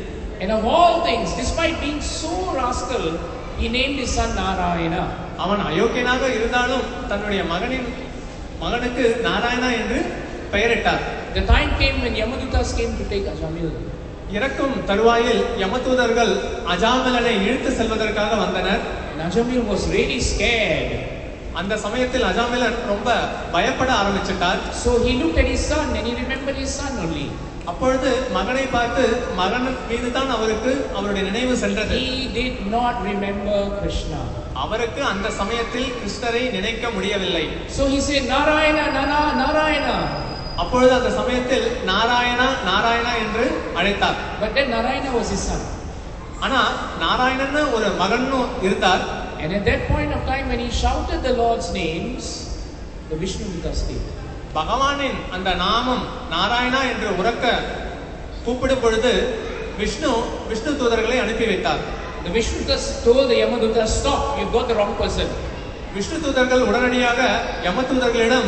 And of all things, despite being so rascal, he named his son Narayana. அவன் அயோக்கியனாக இருந்தாலும் தன்னுடைய மகனின் மகனுக்கு நாராயணா என்று பெயரிட்டார் The time came when Yamadutas came to take Ajamil. இறக்கும் தருவாயில் யமதூதர்கள் அஜாமலனை இழுத்து செல்வதற்காக வந்தனர் And Ajamil was really scared. அந்த சமயத்தில் அஜாமிலன் ரொம்ப பயப்பட ஆரம்பிச்சிட்டார் So he looked at his son and he remembered his son only. அப்பொழுது மகனை பார்த்து மகன் மீது தான் அவருக்கு அவருடைய நினைவு சென்றது He did not remember Krishna. அவருக்கு அந்த சமயத்தில் கிருஷ்ணரை நினைக்க முடியவில்லை So he said, Narayana, Nana, Narayana. அப்பொழுது அந்த சமயத்தில் நாராயணா நாராயணா என்று அழைத்தார் But then Narayana was his son. ஆனா நாராயணன்னு ஒரு மகனும் இருந்தார் And at that point of time, when he shouted the Lord's names, the Vishnu Dutas came. பகவானின் அந்த நாமம் நாராயணா என்று உறக்க கூப்பிடும் பொழுது விஷ்ணு விஷ்ணு தூதர்களை அனுப்பி வைத்தார் The Vishnu Dutas told the Yamadutas, Stop, you got the wrong person. Vishnu தூதர்கள் உடனடியாக யம தூதர்களிடம்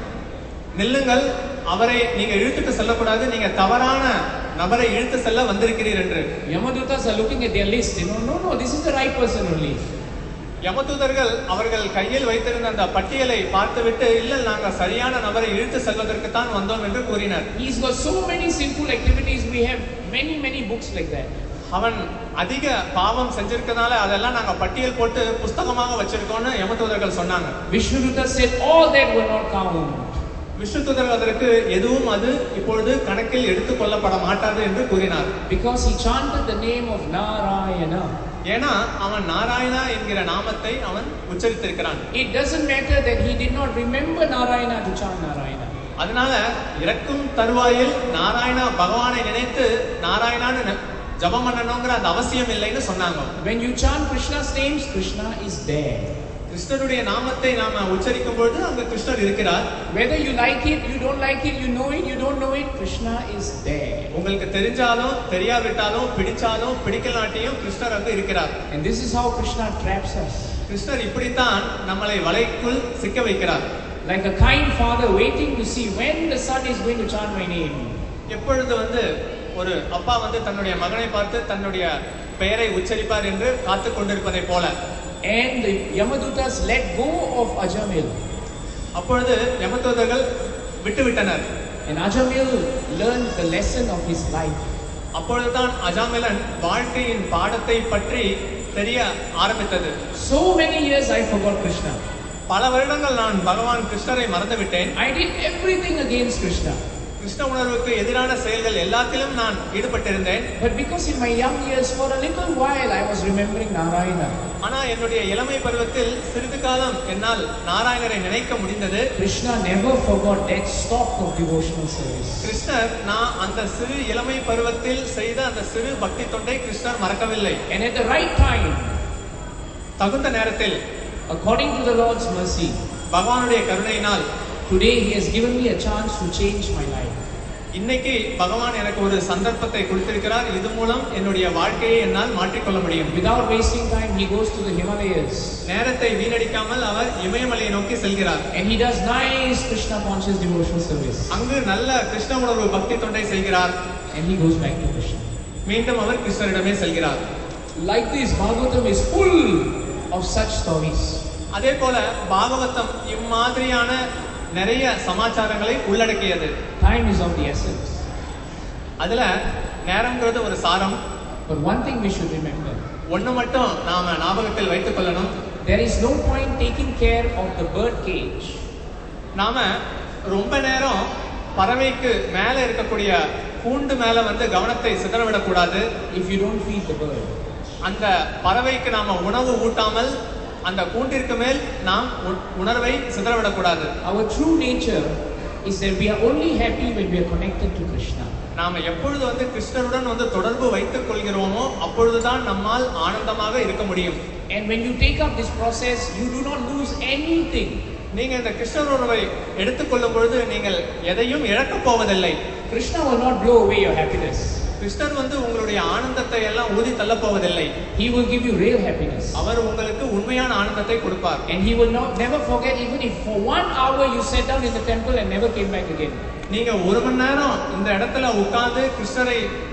நில்லுங்கள் அவரை நீங்க இழுத்துட்டு செல்லக்கூடாது நீங்க தவறான நபரை இழுத்து செல்ல வந்திருக்கிறீர் என்று Yamadutas are looking at their list. They know, no, no, this is the right person only. யமதூதர்கள் அவர்கள் கையில் வைத்திருந்த அந்த பட்டியலை பார்த்துவிட்டு இல்ல நாங்க சரியான நபரை இழுத்து செல்வதற்கு தான் வந்தோம் என்று கூறினர் He's got so many sinful activities. We have many, many books like that. அவன் அதிக பாவம் செஞ்சிருக்கனால அதெல்லாம் நாங்க பட்டியல் போட்டு புஸ்தகமாக வச்சிருக்கோம்னு யமதூதர்கள் சொன்னாங்க Vishnu Dutas said, All that will not count. Vishnu தூதர்கள் அதற்கு எதுவும் அது இப்பொழுது கணக்கில் எடுத்துக் கொள்ளப்பட மாட்டாது என்று கூறினார் Because he chanted the name of Narayana. ஏன்னா அவன் நாராயணா என்கிற நாமத்தை அவன் உச்சரித்திருக்கிறான் It doesn't matter that he did not remember Narayana to chant Narayana. அதனால இறக்கும் தருவாயில் நாராயணா பகவானை நினைத்து நாராயணான்னு ந- ஜெபம் பண்ணணுங்கிற அந்த அவசியம் இல்லைன்னு சொன்னாங்க When you chant Krishna's names, Krishna is there. கிருஷ்ணருடைய நாமத்தை நாம உச்சரிக்கும் பொழுது அங்க கிருஷ்ணர் இருக்கிறார் Whether you like it, you don't like it, you know it, you don't know it, Krishna is there. உங்களுக்கு தெரிஞ்சாலும் தெரியாவிட்டாலும் பிடிச்சாலும் பிடிக்கலாட்டியும் கிருஷ்ணர் அங்கு இருக்கிறார் And this is how Krishna traps us. கிருஷ்ணர் இப்படித்தான் நம்மளை வலைக்குள் சிக்க வைக்கிறார் Like a kind father waiting to see when the son is going to chant my name. எப்பொழுது வந்து ஒரு அப்பா வந்து தன்னுடைய மகனை பார்த்து தன்னுடைய பெயரை உச்சரிப்பார் என்று காத்து கொண்டிருப்பதை போல And the Yamadutas let go of Ajamil. அப்பொழுது யமதூதர்கள் விட்டுவிட்டனர் And Ajamil learned the lesson of his life. அப்பொழுதுதான் அஜாமிலன் வாழ்க்கையின் பாடத்தை பற்றி தெரிய ஆரம்பித்தது So many years I forgot Krishna. பல வருடங்கள் நான் பகவான் கிருஷ்ணரை மறந்துவிட்டேன் I did everything against Krishna. Krishna உணர்வுக்கு எதிரான செயல்கள் எல்லாத்திலும் நான் ஈடுபட்டிருந்தேன் But because in my young years, for a little while, I was remembering Narayana. ஆனா என்னுடைய இளமை பருவத்தில் சிறிது காலம் என்னால் நாராயணரை நினைக்க முடிந்தது Krishna never forgot that stock of devotional service. கிருஷ்ணர் நான் அந்த சிறு இளமை பருவத்தில் செய்த அந்த சிறு பக்தி தொண்டை கிருஷ்ணர் மறக்கவில்லை And at the right time, தகுந்த நேரத்தில் according to the Lord's mercy, பகவானுடைய கருணையினால் today He has given me a chance to change my life. இன்னைக்கு பகவான் எனக்கு ஒரு சந்தர்ப்பத்தை கொடுத்திருக்கிறார் இது மூலம் என்னுடைய வாழ்க்கையை என்னால் மாற்றிக்கொள்ள முடியும் Without wasting time, He goes to the Himalayas நேரத்தை வீணடிக்காமல் அவர் இமயமலையை நோக்கி செல்கிறார் and He does nice Krishna conscious devotional service. அங்கு நல்ல கிருஷ்ண உணர்வு பக்தி தொண்டை செய்கிறார் And He goes back to Krishna. மீண்டும் அவர் கிருஷ்ணரிடமே செல்கிறார் Like this, Bhagavatam is full of such stories. அதே போல பாகவதம் இம்மாதிரியான நிறைய சமாச்சாரங்களை உள்ளடக்கியது Time is of the essence. அதுல நேரம்ங்கிறது ஒரு சாரம் But one thing we should remember ஒண்ணு மட்டும் நாம ஞாபகத்தில் வைத்துக் கொள்ளணும் there is no point taking care of the bird cage நாம ரொம்ப நேரம் பறவைக்கு மேல இருக்கக்கூடிய கூண்டு மேல வந்து கவனத்தை சிதறவிடக்கூடாது if you don't feed the bird. அந்த பறவைக்கு நாம உணவு ஊட்டாமல் அந்த கூண்டிற்கு மேல் நாம் உ- உணர்வை சிதறவிடக்கூடாது Our true nature is that we are only happy when we are connected to Krishna. நாம எப்பொழுது வந்து கிருஷ்ணருடன் வந்து தொடர்பு வைத்துக் கொள்கிறோமோ அப்பொழுதுதான் நம்மால் ஆனந்தமாக இருக்க முடியும் And when you take up this process, you do not lose anything. நீங்க இந்த கிருஷ்ணர் உணர்வை எடுத்துக்கொள்ளும் பொழுது நீங்கள் எதையும் இழக்கப் போவதில்லை Krishna will not blow away your happiness. கிருஷ்ணர் வந்து உங்களுடைய ஆனந்தத்தை எல்லாம் ஊதி தள்ளப் போவதில்லை He will give you real happiness. அவர் உங்களுக்கு உண்மையான ஆனந்தத்தை கொடுப்பார் And he will not never forget even if for one hour you sat down in the temple and never came back again. நீங்க ஒரு மணி நேரம் இந்த இடத்துல உட்கார்ந்து கிருஷ்ணரை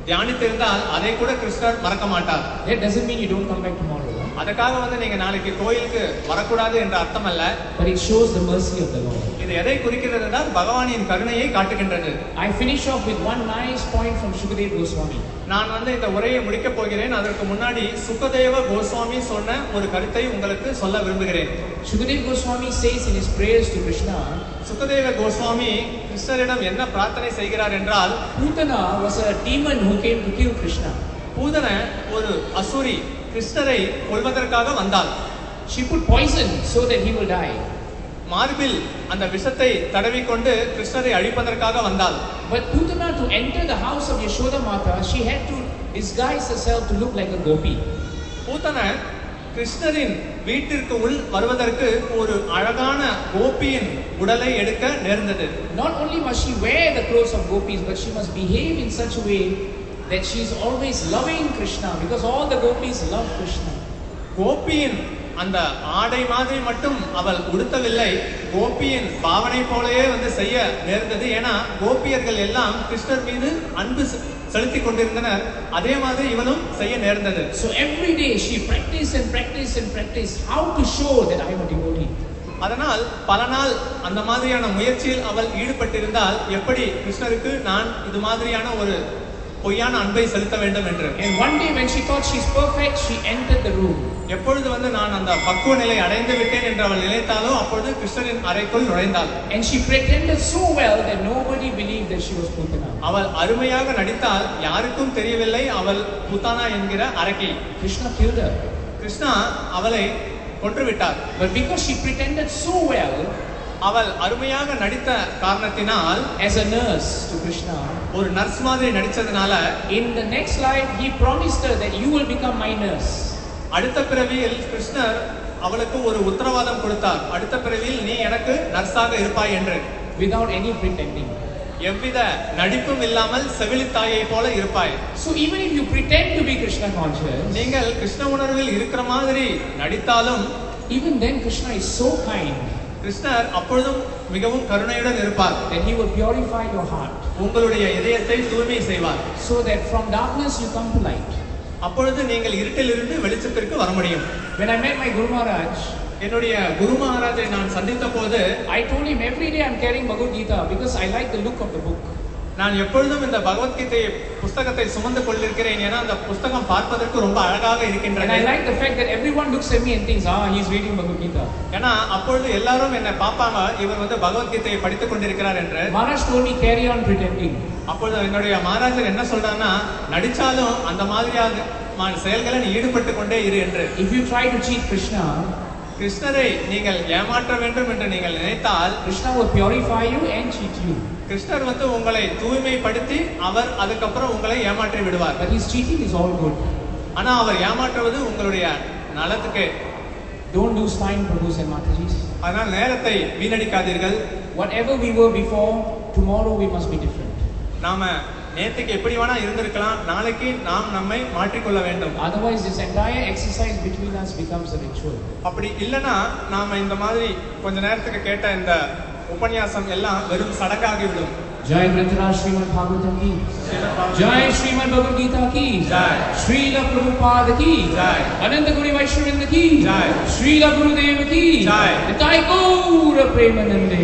தியானித்திருந்தால் அதை கூட கிருஷ்ணர் மறக்க மாட்டார் That doesn't mean you don't come back tomorrow. huh? அதுக்காக வந்து நீங்க நாளைக்கு கோயிலுக்கு வரக்கூடாது என்ற அர்த்தம் அல்ல But it shows the mercy of the Lord. இது எதை குறிக்கிறது என்றால் பகவானின் கருணையை காட்டுகின்றது I finish off with one nice point from Shukadev Goswami. நான் வந்து இந்த உரையை முடிக்கப் போகிறேன் அதற்கு முன்னாடி சுகதேவ கோஸ்வாமி சொன்ன ஒரு கருத்தை உங்களுக்கு சொல்ல விரும்புகிறேன் Shukadev Goswami says in his prayers to Krishna, Sukadeva Goswami கிருஷ்ணரிடம் என்ன பிரார்த்தனை செய்கிறார் என்றால் Putana was a demon who came to kill Krishna. Putana ஒரு அசுரி கிருஷ்ணரை கொல்வதற்காக வந்தாள் She put poison so that he will die. மார்பில் அந்த விஷத்தை தடவிக்கொண்டு கிருஷ்ணரை அழிப்பதற்காக வந்தாள் But Putana, to enter the house of Yashoda Mata, she had to disguise herself to look like a gopi. பூத்தன கிருஷ்ணரின் வீட்டிற்கு உள் வருவதற்கு ஒரு அழகான கோபியின் உடலை எடுக்க நேர்ந்தது Not only must she wear the clothes of gopis, but she must behave in such a way that she is always loving Krishna because all the gopis love Krishna. கோபியின் அந்த ஆடை மாதிரி மட்டும் அவள் உடுத்தவில்லை கோபியின் பாவனை போலவே வந்து செய்ய நேர்ந்தது ஏன்னா கோபியர்கள் எல்லாம் கிருஷ்ணர் மீது அன்பு செ- செலுத்திக் கொண்டிருந்தனர் அதே மாதிரி இவனும் செய்ய நேர்ந்தது So every day she practiced and practiced and practiced how to show that I am a devotee. அதனால் பல நாள் அந்த மாதிரியான முயற்சியில் அவள் ஈடுபட்டிருந்தால் எப்படி கிருஷ்ணருக்கு நான் இது மாதிரியான ஒரு பொய்யான அன்பை செலுத்த வேண்டும் என்று And one day when she thought she's perfect, she entered the room. எப்பொழுது வந்து நான் அந்த பக்குவ நிலை அடைந்து விட்டேன் என்று அவள் நினைத்தாலோ அப்பொழுது கிருஷ்ணரின் அறைக்குள் நுழைந்தாள் And she pretended so well that nobody believed that she was Putana. அவள் அருமையாக நடித்தால் யாருக்கும் தெரியவில்லை அவள் புத்தானா என்கிற அரக்கி Krishna killed her. கிருஷ்ணா அவளை கொன்றுவிட்டார் But because she pretended so well அவள் அருமையாக நடித்த காரணத்தினால் as a nurse to Krishna, ஒரு நர்ஸ் மாதிரி நடிச்சதுனால in the next life he promised her that you will become my nurse. அடுத்த பிறவியில் கிருஷ்ணர் அவளுக்கு ஒரு உத்தரவாதம் கொடுத்தார் அடுத்த பிறவியில் நீ எனக்கு நர்ஸாக இருப்பாய் என்று without any pretending. எவ்வித நடிப்பும் இல்லாமல் செவிலித்தாயை போல இருப்பாய் So even if you pretend to be Krishna conscious, நீங்கள் கிருஷ்ண உணர்வில் இருக்கிற மாதிரி நடித்தாலும் even then Krishna is so kind கிருஷ்ணர் அப்பொழுதும் மிகவும் கருணையுடன் இருப்பார் that he will purify your heart உங்களுடைய இதயத்தை தூய்மை செய்வார் so that from darkness you come to light. அப்பொழுது நீங்கள் இருட்டிலிருந்து வெளிச்சத்திற்கு வர முடியும் When I met my Guru Maharaj, என்னுடைய குரு மகாராஜை நான் சந்தித்த போது I told him every day I'm carrying Bhagavad Gita because I like the look of the book. நான் எப்பொழுதும் இந்த பகவத்கீதை புஸ்தகத்தை சுமந்து கொண்டிருக்கிறேன் ஏன்னா அந்த புஸ்தகம் பார்ப்பதற்கு ரொம்ப அழகாக And இருக்கின்றது I like the fact that everyone looks at me and thinks, ah, he's reading Bhagavad Gita. ஏன்னா அப்பொழுது எல்லாரும் என்னை பார்ப்பாங்க இவர் வந்து பகவத்கீதையை படித்துக் கொண்டிருக்கிறார் என்று Maharaj told me, carry on pretending. அப்பொழுது என்னுடைய மகாராஜர் என்ன சொல்றாருன்னா நடிச்சாலும் அந்த மாதிரியான மா- செயல்களை நீ ஈடுபட்டு கொண்டே இரு என்று If you try to cheat Krishna, கிருஷ்ணரை நீங்கள் ஏமாற்ற வேண்டும் என்று நீங்கள் நினைத்தால் Krishna will purify you and cheat you. கிருஷ்ணர் வந்து உங்களை தூய்மைப்படுத்தி அவர் அதுக்கப்புறம் உங்களை ஏமாற்றி விடுவார் But his cheating is all good. ஆனா அவர் ஏமாற்றுவது உங்களுடைய நலத்துக்கு Don't lose time, Prabhus and Matajis. அதனால் நேரத்தை வீணடிக்காதீர்கள் Whatever we were before, tomorrow we must be different. நாம நேத்துக்கு எப்படி வேணா இருந்திருக்கலாம் நாளைக்கு நாம் நம்மை மாற்றிக்கொள்ள வேண்டும் Otherwise, this entire exercise between us becomes a ritual. அப்படி இல்லைன்னா நாம இந்த மாதிரி கொஞ்ச நேரத்துக்கு கேட்ட இந்த உபன்யாசம் எல்லாம் வெறும் சடங்காகிவிடும் Jai Grantaraj Srimad Bhagavatam ki. Jai Srimad Bhagavad Gita ki. Jai. Srila Prabhupada ki. Jai. Ananta Guri Vaishnavinda ki. Jai. Srila Gurudeva ki. Jai. Nitai Gaura Premanande.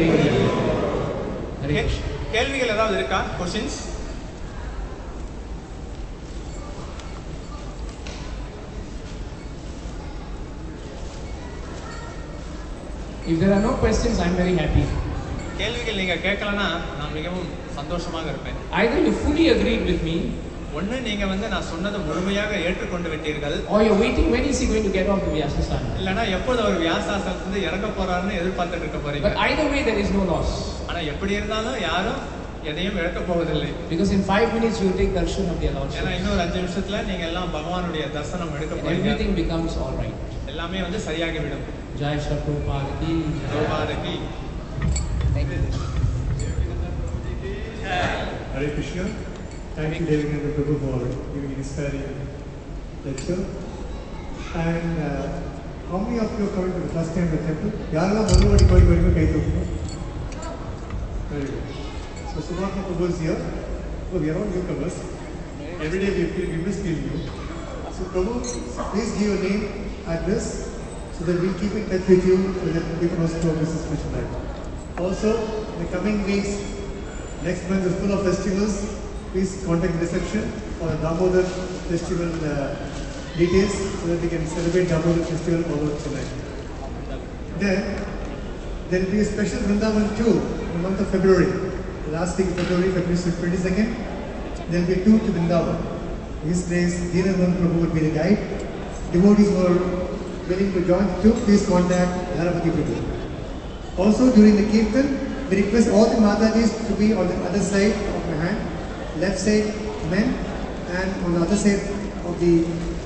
Hare கே- Krishna. கேள்விகள் ஏதாவது இருக்கா questions If there are no questions, I'm very happy. கேள்விகள் நீங்க கேட்கலன்னா நான் மிகவும் சந்தோஷமாக இருப்பேன் Either you fully agreed with me, ஒண்ணு நீங்க வந்து நான் சொன்னதை முழுமையாக ஏற்றுக்கொண்டு விட்டீர்கள் or you're waiting when is he going to get off the Vyasasana. இல்லைன்னா எப்போது அவர் வியாசாசனத்துல இறங்க போறாருன்னு எதிர்பார்த்துட்டு இருக்க போறீங்க But either way, there is no loss. ஆனா எப்படி இருந்தாலும் யாரும் எதையும் இழக்க போவதில்லை Because in five minutes, you will take darshan of their ஏன்னா Lordship. இன்னொரு அஞ்சு நிமிஷத்துல நீங்க எல்லாம் பகவானுடைய தரிசனம் எடுக்க And போறீங்க everything becomes all right. எல்லாமே வந்து சரியாகிவிடும் Jai Shri Prabhupada ki. Jai. ரோபாதகி Hare Krishna. Thank you, Devinanda Prabhu, for giving an inspiring lecture. And uh, how many of you are coming to the first time to the temple? யாரெல்லாம் முதல் வாட்டி கோயில் வரீங்க கை தூக்கணும் Very good. So Subhasha Prabhu is here. So we are all newcomers. every day we feel we miss feeling you. So Prabhu, please give your name, address, so that we'll keep in touch with you so that we can also talk this special night. Also, in the coming weeks, next month is full of festivals. Please contact the reception for the Damodar festival uh, details so that we can celebrate Damodar festival all over tonight. Then there will be a special Vrindavan too in the month of February. The last week of February, February 22nd, there will be a tour to Vrindavan. His place, Deenavan Prabhu will be the guide. Devotees who are willing to join the tour, please contact Dharapati Prabhu. Also during the Kirtan, we request all the Matajis to be on the other side of my hand, left side men and on the other side of the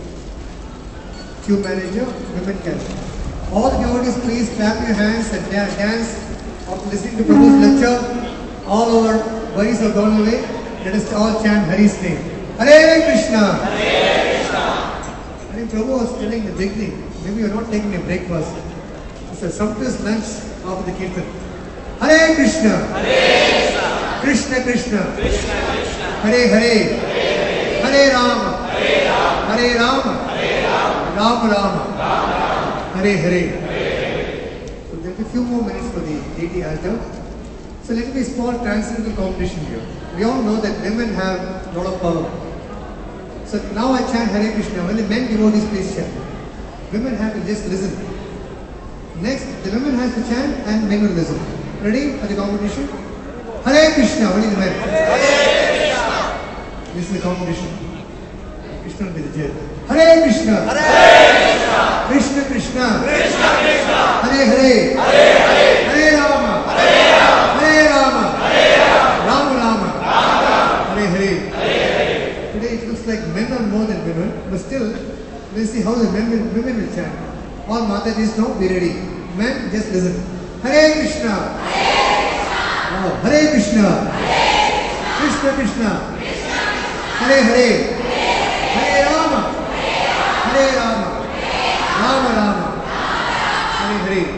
queue manager, women can. All the devotees please clap your hands and da- dance after listening to Prabhu's lecture. All our worries have gone away. Let us all chant Hari's name. Hare Krishna! Hare Krishna! I think Prabhu was telling in the beginning, maybe you're not taking a breakfast. It's a sumptuous lunch after the kirtan. Hare Krishna! Hare Krishna! Krishna Krishna! Krishna Krishna! Hare Hare! Hare Rama! Hare Rama! Hare Rama! Rama Rama! Hare Hare! So there'll be a few more minutes for the deity altar. So let me a small transcendental competition here. We all know that women have a lot of power. So now I chant Hare Krishna. When the men devotees please chant. Women have to just listen. Next, the women has to chant and men will listen. Ready for the competition? Hare Krishna. Only the men. Hare Krishna. This is the competition. Krishna will be the judge. Hare Krishna. Hare Krishna. Krishna Krishna. Krishna Krishna. Hare Hare. Hare Hare. Hare Rama. Hare Rama. Hare Rama. Hare Rama. Rama Rama. Hare Hare. Today it looks like men are more than women, but still, we'll see how the men will, women will chant. All Matajis know, be ready. Men, just listen. Hare Krishna. Wow. Hare Krishna. Krishna Krishna. Hare Hare. Hare Rama. Hare Rama. Rama Rama. Hare Hare.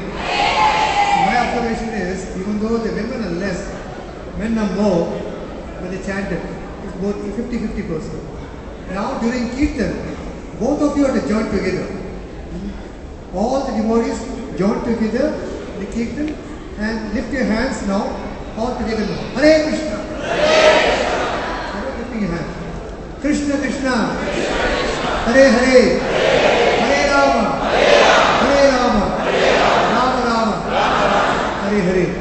My observation is, even though the women are less, men are more, when they chanted, it's both 50-50 percent. Now during Kirtan, both of you are to join together. All the devotees join together in the Kirtan and lift your hands now, all together now. Hare Krishna. Hare Krishna. Lifting your hand. Krishna Krishna. Hare Hare. Hare Rama. Hare Rama. Rama Rama. Hare Hare.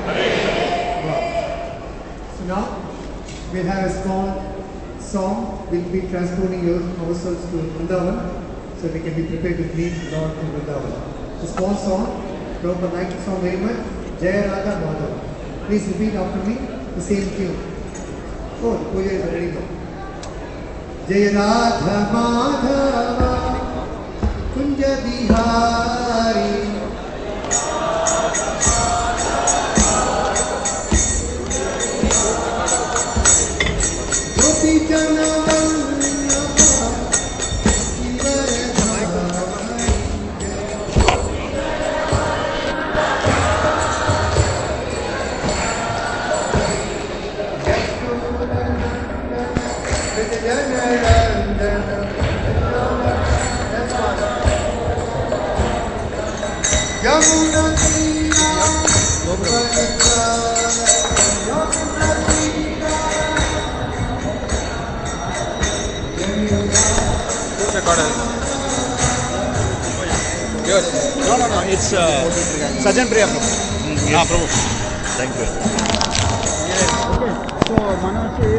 Wow. So now we'll have a small song. We'll be transporting your ourselves to Vrindavan so we can be prepared to meet Lord in Vrindavan. A small song. Prabhupada liked the song very much. Jaya Radha Madhava. Please repeat after me the same tune. Oh, the puja is already done. जय राधा माधव कुंज बिहारी गोपी जन No, no, no. It's uh, Sajan Priya Prabhu. Ah, Prabhu. Thank you so మన